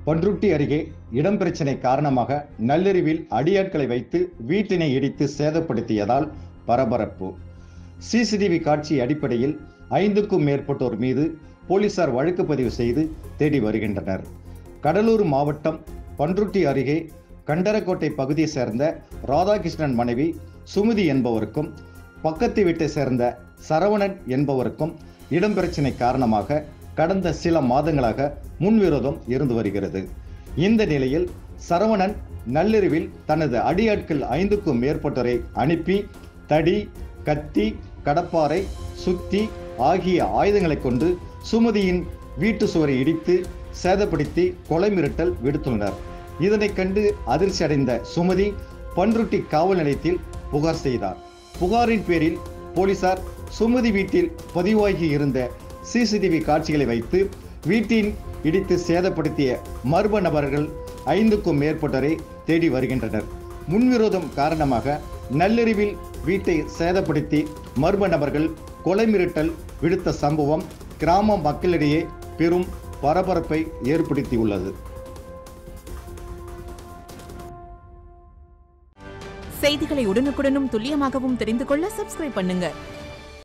பன்ருட்டி அருகே இடம் பிரச்சினை காரணமாக நள்ளிரவில் அடியாட்களை வைத்து வீட்டினை இடித்து சேதப்படுத்தியதால் பரபரப்பு சிசிடிவி காட்சி அடிப்படையில் ஐந்துக்கும் மேற்பட்டோர் மீது போலீசார் வழக்கு பதிவு செய்து தேடி வருகின்றனர் கடலூர் மாவட்டம் பன்ருட்டி அருகே கண்டரக்கோட்டை பகுதியை சேர்ந்த ராதாகிருஷ்ணன் மனைவி சுமதி என்பவருக்கும் பக்கத்து வீட்டை சேர்ந்த சரவணன் என்பவருக்கும் இடம் பிரச்சினை காரணமாக கடந்த சில மாதங்களாக முன்விரோதம் இருந்து வருகிறது இந்த நிலையில் சரவணன் நள்ளிரவில் தனது அடியாட்கள் ஐந்துக்கும் மேற்பட்டோரை அனுப்பி தடி கத்தி கடப்பாரை சுத்தி ஆகிய ஆயுதங்களை கொண்டு சுமதியின் வீட்டு சுவரை இடித்து சேதப்படுத்தி கொலை மிரட்டல் விடுத்துள்ளனர் இதனைக் கண்டு அதிர்ச்சி அடைந்த சுமதி பன்ருட்டி காவல் நிலையத்தில் புகார் செய்தார் புகாரின் பேரில் போலீசார் சுமதி வீட்டில் பதிவாகி இருந்த சிசிடிவி காட்சிகளை வைத்து வீட்டின் இடித்து சேதப்படுத்திய மர்ம நபர்கள் ஐந்துக்கும் மேற்பட்டோரை தேடி வருகின்றனர் முன்விரோதம் காரணமாக நள்ளிரவில் வீட்டை சேதப்படுத்தி மர்ம நபர்கள் கொலை மிரட்டல் விடுத்த சம்பவம் கிராம மக்களிடையே பெரும் பரபரப்பை ஏற்படுத்தியுள்ளது செய்திகளை உடனுக்குடனும் துல்லியமாகவும் தெரிந்து கொள்ள சப்ஸ்கிரைப் பண்ணுங்க